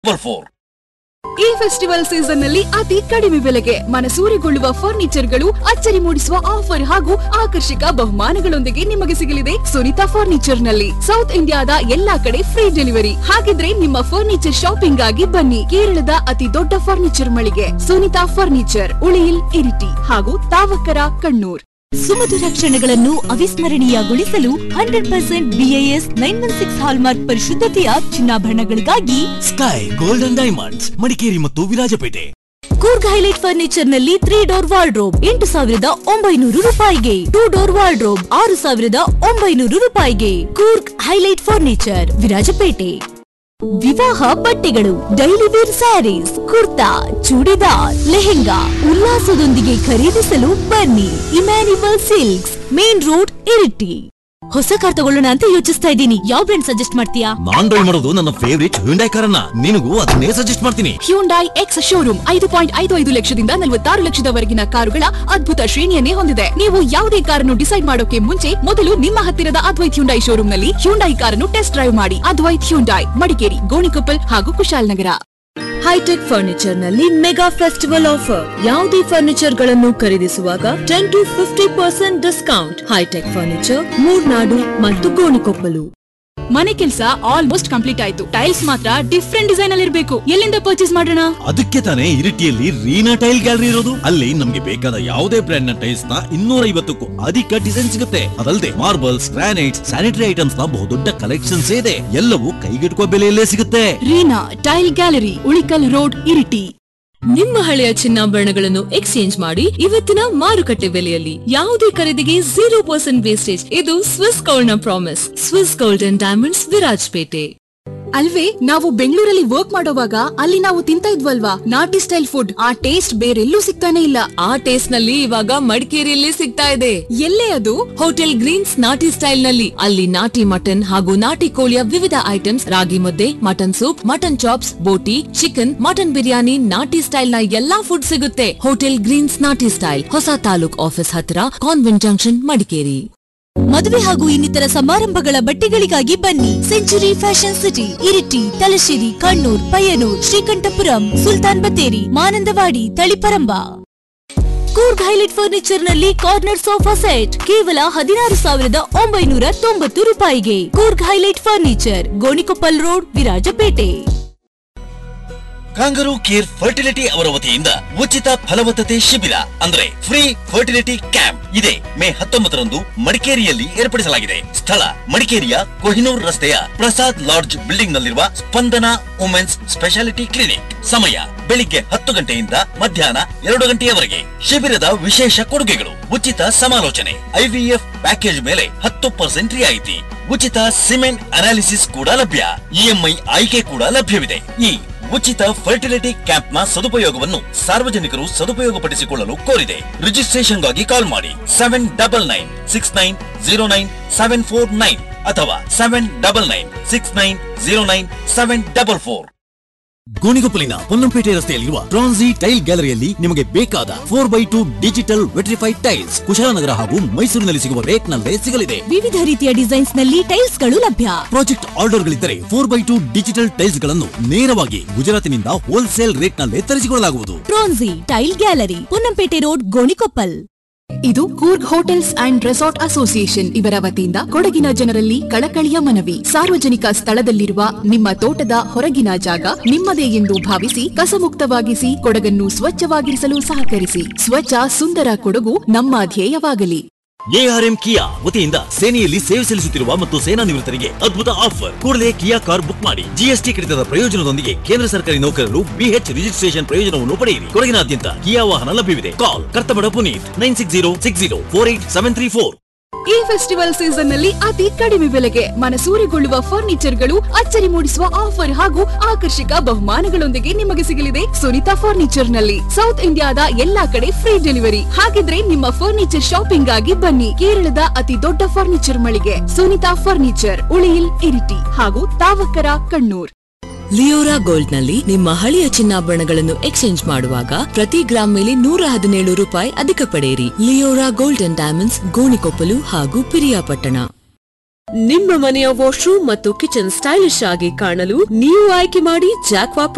double four ಈ festival season ನಲ್ಲಿ ಅತಿ ಕಡಿಮೆ ಬೆಲೆಗೆ ಮನಸೂರೆಗೊಳ್ಳುವ ಫರ್ನಿಚರ್ಗಳು ಅಚ್ಚರಿ ಮೂಡಿಸುವ ಆಫರ್ ಹಾಗೂ ಆಕರ್ಷಕ ಬಹುಮಾನಗಳೊಂದಿಗೆ ನಿಮಗೆ ಸಿಗಲಿದೆ ಸುನಿತಾ ಫರ್ನಿಚರ್ ನಲ್ಲಿ ಸೌತ್ ಇಂಡಿಯಾದ ಎಲ್ಲಾ ಕಡೆ ಫ್ರೀ ಡೆಲಿವರಿ ಹಾಗಿದ್ರೆ ನಿಮ್ಮ ಫರ್ನಿಚರ್ ಶಾಪಿಂಗ್ ಆಗಿ ಬನ್ನಿ ಕೇರಳದ ಅತಿ ದೊಡ್ಡ ಫರ್ನಿಚರ್ ಮಳಿಗೆ ಸುನಿತಾ ಫರ್ನಿಚರ್ ಉಳಿಯಿಲ್ ಇರಿಟಿ ಹಾಗೂ ತಾವಕರ ಕಣ್ಣೂರ್ ಸುಮಧುರ ಕ್ಷಣಗಳನ್ನು ಅವಿಸ್ಮರಣೀಯಗೊಳಿಸಲು hundred percent BIS nine one six hallmark ಪರಿಶುದ್ಧತೆಯ ಚಿನ್ನಾಭರಣಗಳಿಗಾಗಿ ಸ್ಕೈ ಗೋಲ್ಡನ್ ಡೈಮಂಡ್ಸ್ ಮಡಿಕೇರಿ ಮತ್ತು ವಿರಾಜಪೇಟೆ ಕೂರ್ಗ್ ಹೈಲೈಟ್ ಫರ್ನಿಚರ್ ನಲ್ಲಿ ತ್ರೀ ಡೋರ್ ವಾರ್ಡ್ರೋಬ್ ಎಂಟು ಸಾವಿರದ ಒಂಬೈನೂರು ರೂಪಾಯಿಗೆ ಟೂ ಡೋರ್ ವಾರ್ಡ್ರೋಬ್ ಆರು ಸಾವಿರದ ಒಂಬೈನೂರು ರೂಪಾಯಿಗೆ ಕೂರ್ಗ್ ಹೈಲೈಟ್ ಫರ್ನಿಚರ್ ವಿರಾಜಪೇಟೆ ವಿವಾಹ ಬಟ್ಟೆಗಳು daily wear sarees kurta churidar lehenga ಉಲ್ಲಾಸದೊಂದಿಗೆ ಖರೀದಿಸಲು ಬನ್ನಿ Emmanuel silks main road Iritty ಹೊಸ ಕಾರ್ ತಗೊಳ್ಳೋಣ ಅಂತ ಯೋಚಿಸ್ತಾ ಇದ್ದೀನಿ ಯಾವ ಬ್ರ್ಯಾಂಡ್ ಸಜೆಸ್ಟ್ ಮಾಡ್ತೀಯಾ ನಾನ್ ಡ್ರೈವ್ ಮಾಡೋದು ನನ್ನ ಫೇವರಿಟ್ ಹ್ಯುಂಡೈ ಕಾರನ್ನ ನಿನಗೂ ಅದನ್ನೇ ಸಜೆಸ್ಟ್ ಮಾಡ್ತೀನಿ ಹ್ಯುಂಡೈ ಎಕ್ಸ್ ಶೋರೂಮ್ ಐದು ಪಾಯಿಂಟ್ ಐದು ಐದು ಲಕ್ಷದಿಂದ ನಲವತ್ತಾರು ಲಕ್ಷದವರೆಗಿನ ಕಾರುಗಳ ಅದ್ಭುತ ಶ್ರೇಣಿಯನ್ನೇ ಹೊಂದಿದೆ ನೀವು ಯಾವುದೇ ಕಾರನ್ನು ಡಿಸೈಡ್ ಮಾಡೋಕೆ ಮುಂಚೆ ಮೊದಲು ನಿಮ್ಮ ಹತ್ತಿರದ ಅದ್ವೈತ್ ಹ್ಯುಂಡೈ ಶೋರೂಮ್ ನಲ್ಲಿ ಹ್ಯುಂಡೈ ಕಾರನ್ನು ಟೆಸ್ಟ್ ಡ್ರೈವ್ ಮಾಡಿ ಅದ್ವೈತ್ ಹ್ಯುಂಡೈ ಮಡಿಕೇರಿ ಗೋಣಿಕೊಪ್ಪಲ್ ಹಾಗೂ ಕುಶಾಲನಗರ ಹೈಟೆಕ್ ಫರ್ನಿಚರ್ ನಲ್ಲಿ ಮೆಗಾ ಫೆಸ್ಟಿವಲ್ ಆಫರ್ ಯಾವುದೇ ಫರ್ನಿಚರ್ ಗಳನ್ನು ಖರೀದಿಸುವಾಗ ten to fifty percent discount hitech furniture Moornad ಮತ್ತು ಗೋಣಿಕೊಪ್ಪಲು ಮನೆ ಕೆಲಸ ಆಲ್ಮೋಸ್ಟ್ ಕಂಪ್ಲೀಟ್ ಆಯ್ತು ಟೈಲ್ಸ್ ಮಾತ್ರ ಡಿಫ್ರೆಂಟ್ ಡಿಸೈನ್ ಅಲ್ಲಿ ಇರಬೇಕು ಎಲ್ಲಿಂದ ಪರ್ಚೇಸ್ ಮಾಡೋಣ ಅದಕ್ಕೆ ತಾನೇ ಇರಿಟಿಯಲ್ಲಿ ರೀನಾ ಟೈಲ್ ಗ್ಯಾಲರಿ ಇರೋದು ಅಲ್ಲಿ ನಮ್ಗೆ ಬೇಕಾದ ಯಾವುದೇ ಬ್ರ್ಯಾಂಡ್ ನ ಟೈಲ್ಸ್ ನ ಇನ್ನೂರ ಐವತ್ತಕ್ಕೂ ಅಧಿಕ ಡಿಸೈನ್ ಸಿಗುತ್ತೆ ಅದಲ್ಲದೆ ಮಾರ್ಬಲ್ಸ್ ಗ್ರಾನೈಟ್ಸ್ ಸ್ಯಾನಿಟರಿ ಐಟಮ್ಸ್ ನ ಬಹುದೊಡ್ಡ ಕಲೆಕ್ಷನ್ಸ್ ಇದೆ ಎಲ್ಲವೂ ಕೈಗೆಟುಕುವ ಬೆಲೆಯಲ್ಲೇ ಸಿಗುತ್ತೆ Reena tile gallery Ulikal road Iritty ನಿಮ್ಮ ಹಳೆಯ ಚಿನ್ನಾಭರಣಗಳನ್ನು ಎಕ್ಸ್ಚೇಂಜ್ ಮಾಡಿ ಇವತ್ತಿನ ಮಾರುಕಟ್ಟೆ ಬೆಲೆಯಲ್ಲಿ ಯಾವುದೇ ಖರೀದಿಗೆ ಜೀರೋ ಪರ್ಸೆಂಟ್ ವೇಸ್ಟೇಜ್ ಇದು ಸ್ವಿಸ್ ಗೋಲ್ಡ್ ನ promise Swiss gold and diamonds Virajpet ಅಲ್ವೇ ನಾವು ಬೆಂಗಳೂರಲ್ಲಿ ವರ್ಕ್ ಮಾಡೋವಾಗ ಅಲ್ಲಿ ನಾವು ತಿಂತ ಇದ್ವಲ್ವಾ ನಾಟಿ ಸ್ಟೈಲ್ ಫುಡ್ ಆ ಟೇಸ್ಟ್ ಬೇರೆಲ್ಲೂ ಸಿಗ್ತಾನೆ ಇಲ್ಲ ಆ ಟೇಸ್ಟ್ ನಲ್ಲಿ ಇವಾಗ ಮಡಿಕೇರಿಯಲ್ಲಿ ಸಿಗ್ತಾ ಇದೆ ಎಲ್ಲೇ ಅದು ಹೋಟೆಲ್ ಗ್ರೀನ್ಸ್ ನಾಟಿ ಸ್ಟೈಲ್ ನಲ್ಲಿ ಅಲ್ಲಿ ನಾಟಿ ಮಟನ್ ಹಾಗೂ ನಾಟಿ ಕೋಳಿಯ ವಿವಿಧ items ragi mudde mutton soup mutton chops boti chicken mutton biryani ನಾಟಿ ಸ್ಟೈಲ್ ನ ಎಲ್ಲಾ ಫುಡ್ ಸಿಗುತ್ತೆ ಹೋಟೆಲ್ ಗ್ರೀನ್ಸ್ ನಾಟಿ ಸ್ಟೈಲ್ ಹೊಸ ತಾಲೂಕ್ ಆಫೀಸ್ ಹತ್ತಿರ ಕಾನ್ವೆಂಟ್ ಜಂಕ್ಷನ್ ಮಡಿಕೇರಿ ಮದುವೆ ಹಾಗೂ ಇನ್ನಿತರ ಸಮಾರಂಭಗಳ ಬಟ್ಟೆಗಳಿಗಾಗಿ ಬನ್ನಿ century fashion city Iritty Thalassery Kannur Payyanur Sreekandapuram Sultan Bathery Mananthavady Taliparamba Coorg highlight furniture ನಲ್ಲಿ ಕಾರ್ನರ್ ಸೋಫಾ ಸೆಟ್ ಕೇವಲ ಹದಿನಾರು ಸಾವಿರದ ಒಂಬೈನೂರ ತೊಂಬತ್ತು ರೂಪಾಯಿಗೆ Coorg highlight furniture Gonikoppal road Virajpet kangaroo care fertility ಅವರ ವತಿಯಿಂದ ಉಚಿತ ಫಲವತ್ತತೆ ಶಿಬಿರ ಅಂದ್ರೆ ಫ್ರೀ ಫರ್ಟಿಲಿಟಿ ಕ್ಯಾಂಪ್ ಇದೆ ಮೇ ಹತ್ತೊಂಬತ್ತರಂದು ಮಡಿಕೇರಿಯಲ್ಲಿ ಏರ್ಪಡಿಸಲಾಗಿದೆ ಸ್ಥಳ ಮಡಿಕೇರಿಯ ಕೊಹಿನೂರ್ ರಸ್ತೆಯ ಪ್ರಸಾದ್ ಲಾಡ್ಜ್ ಬಿಲ್ಡಿಂಗ್ ನಲ್ಲಿರುವ ಸ್ಪಂದನ ವುಮೆನ್ಸ್ ಸ್ಪೆಷಾಲಿಟಿ ಕ್ಲಿನಿಕ್ ಸಮಯ ಬೆಳಿಗ್ಗೆ ಹತ್ತು ಗಂಟೆಯಿಂದ ಮಧ್ಯಾಹ್ನ ಎರಡು ಗಂಟೆಯವರೆಗೆ ಶಿಬಿರದ ವಿಶೇಷ ಕೊಡುಗೆಗಳು ಉಚಿತ ಸಮಾಲೋಚನೆ ಐವಿಎಫ್ ಪ್ಯಾಕೇಜ್ ಮೇಲೆ ಹತ್ತು ಪರ್ಸೆಂಟ್ ರಿಯಾಯಿತಿ ಉಚಿತ ಸಿಮೆಂಟ್ ಅನಾಲಿಸಿಸ್ ಕೂಡ ಲಭ್ಯ ಇಎಂಐ ಆಯ್ಕೆ ಕೂಡ ಲಭ್ಯವಿದೆ ಈ ಉಚಿತ ಫರ್ಟಿಲಿಟಿ ಕ್ಯಾಂಪ್ ನ ಸದುಪಯೋಗವನ್ನು ಸಾರ್ವಜನಿಕರು ಸದುಪಯೋಗಪಡಿಸಿಕೊಳ್ಳಲು ಕೋರಿದೆ ರಿಜಿಸ್ಟ್ರೇಷನ್ಗಾಗಿ ಕಾಲ್ ಮಾಡಿ seven double nine six nine zero nine seven four nine ಅಥವಾ seven double nine six nine zero nine seven double four ಗೋಣಿಗೊಪ್ಪಲಿನ ಪೊನ್ನಂಪೇಟೆ ರಸ್ತೆಯಲ್ಲಿರುವ ಟ್ರಾನ್ಸಿ ಟೈಲ್ ಗ್ಯಾಲರಿಯಲ್ಲಿ ನಿಮಗೆ ಬೇಕಾದ four by two digital vitrified tiles Kushalnagar ಹಾಗೂ ಮೈಸೂರಿನಲ್ಲಿ ಸಿಗುವ ರೇಟ್ ನಲ್ಲೇ ಸಿಗಲಿದೆ ವಿವಿಧ ರೀತಿಯ ಡಿಸೈನ್ಸ್ ನಲ್ಲಿ ಟೈಲ್ಸ್ ಗಳು ಲಭ್ಯ ಪ್ರಾಜೆಕ್ಟ್ ಆರ್ಡರ್ಗಳಿದ್ದರೆ four by two digital tiles ಗಳನ್ನು ನೇರವಾಗಿ ಗುಜರಾತಿನಿಂದ ಹೋಲ್ಸೇಲ್ ರೇಟ್ ನಲ್ಲಿ ತರಿಸಿಕೊಳ್ಳಲಾಗುವುದು Tronsi tile gallery Ponnampet road Gonikoppal ಇದು Coorg hotels and resort association ಇವರ ವತಿಯಿಂದ ಕೊಡಗಿನ ಜನರಲ್ಲಿ ಕಳಕಳಿಯ ಮನವಿ ಸಾರ್ವಜನಿಕ ಸ್ಥಳದಲ್ಲಿರುವ ನಿಮ್ಮ ತೋಟದ ಹೊರಗಿನ ಜಾಗ ನಿಮ್ಮದೇ ಎಂದು ಭಾವಿಸಿ ಕಸಮುಕ್ತವಾಗಿಸಿ ಕೊಡಗನ್ನು ಸ್ವಚ್ಛವಾಗಿರಿಸಲು ಸಹಕರಿಸಿ ಸ್ವಚ್ಛ ಸುಂದರ ಕೊಡಗು ನಮ್ಮ ಧ್ಯೇಯವಾಗಲಿ ಎಆರ್ಎಂ ಕಿಯಾ ವತಿಯಿಂದ ಸೇನೆಯಲ್ಲಿ ಸೇವೆ ಸಲ್ಲಿಸುತ್ತಿರುವ ಮತ್ತು ಸೇನಾ ನಿವೃತ್ತರಿಗೆ ಅದ್ಭುತ ಆಫರ್ ಕೂಡಲೇ ಕಿಯಾ ಕಾರ್ ಬುಕ್ ಮಾಡಿ ಜಿಎಸ್ಟಿ ಕಡಿತದ ಪ್ರಯೋಜನದೊಂದಿಗೆ ಕೇಂದ್ರ ಸರ್ಕಾರಿ ನೌಕರರು ಬಿಎಚ್ ರಿಜಿಸ್ಟ್ರೇಷನ್ ಪ್ರಯೋಜನವನ್ನು ಪಡೆಯಿರಿ ಕೊಡಗಿನಾದ್ಯಂತ ಕಿಯಾ ವಾಹನ ಲಭ್ಯವಿದೆ ಕಾಲ್ ಕರ್ತಬಡ Puneeth nine six zero six zero four eight seven three four ಈ ಫೆಸ್ಟಿವಲ್ ಸೀಸನ್ ನಲ್ಲಿ ಅತಿ ಕಡಿಮೆ ಬೆಲೆಗೆ ಮನಸೂರೆಗೊಳ್ಳುವ ಫರ್ನಿಚರ್ಗಳು ಅಚ್ಚರಿ ಮೂಡಿಸುವ ಆಫರ್ ಹಾಗೂ ಆಕರ್ಷಕ ಬಹುಮಾನಗಳೊಂದಿಗೆ ನಿಮಗೆ ಸಿಗಲಿದೆ ಸುನಿತಾ ಫರ್ನಿಚರ್ ನಲ್ಲಿ ಸೌತ್ ಇಂಡಿಯಾದ ಎಲ್ಲಾ ಕಡೆ ಫ್ರೀ ಡೆಲಿವರಿ ಹಾಗಿದ್ರೆ ನಿಮ್ಮ ಫರ್ನಿಚರ್ ಶಾಪಿಂಗ್ ಆಗಿ ಬನ್ನಿ ಕೇರಳದ ಅತಿ ದೊಡ್ಡ ಫರ್ನಿಚರ್ ಮಳಿಗೆ ಸುನಿತಾ ಫರ್ನಿಚರ್ ಉಳಿಯಿಲ್ ಇರಿಟಿ ಹಾಗೂ ತಾವಕರ ಕಣ್ಣೂರ್ ಲಿಯೋರಾ ಗೋಲ್ಡ್ ನಲ್ಲಿ ನಿಮ್ಮ ಹಳೆಯ ಚಿನ್ನಾಭರಣಗಳನ್ನು ಎಕ್ಸ್ಚೇಂಜ್ ಮಾಡುವಾಗ ಪ್ರತಿ ಗ್ರಾಮ್ ಮೇಲೆ ನೂರ ಹದಿನೇಳು ರೂಪಾಯಿ ಅಧಿಕ ಪಡೆಯಿರಿ Leora gold and diamonds Gonikoppal ಹಾಗೂ ಪಿರಿಯಾಪಟ್ಟಣ ನಿಮ್ಮ ಮನೆಯ ವಾಶ್ರೂಮ್ ಮತ್ತು ಕಿಚನ್ ಸ್ಟೈಲಿಶ್ ಆಗಿ ಕಾಣಲು ನೀವು ಆಯ್ಕೆ ಮಾಡಿ ಜಾಕ್ವಾ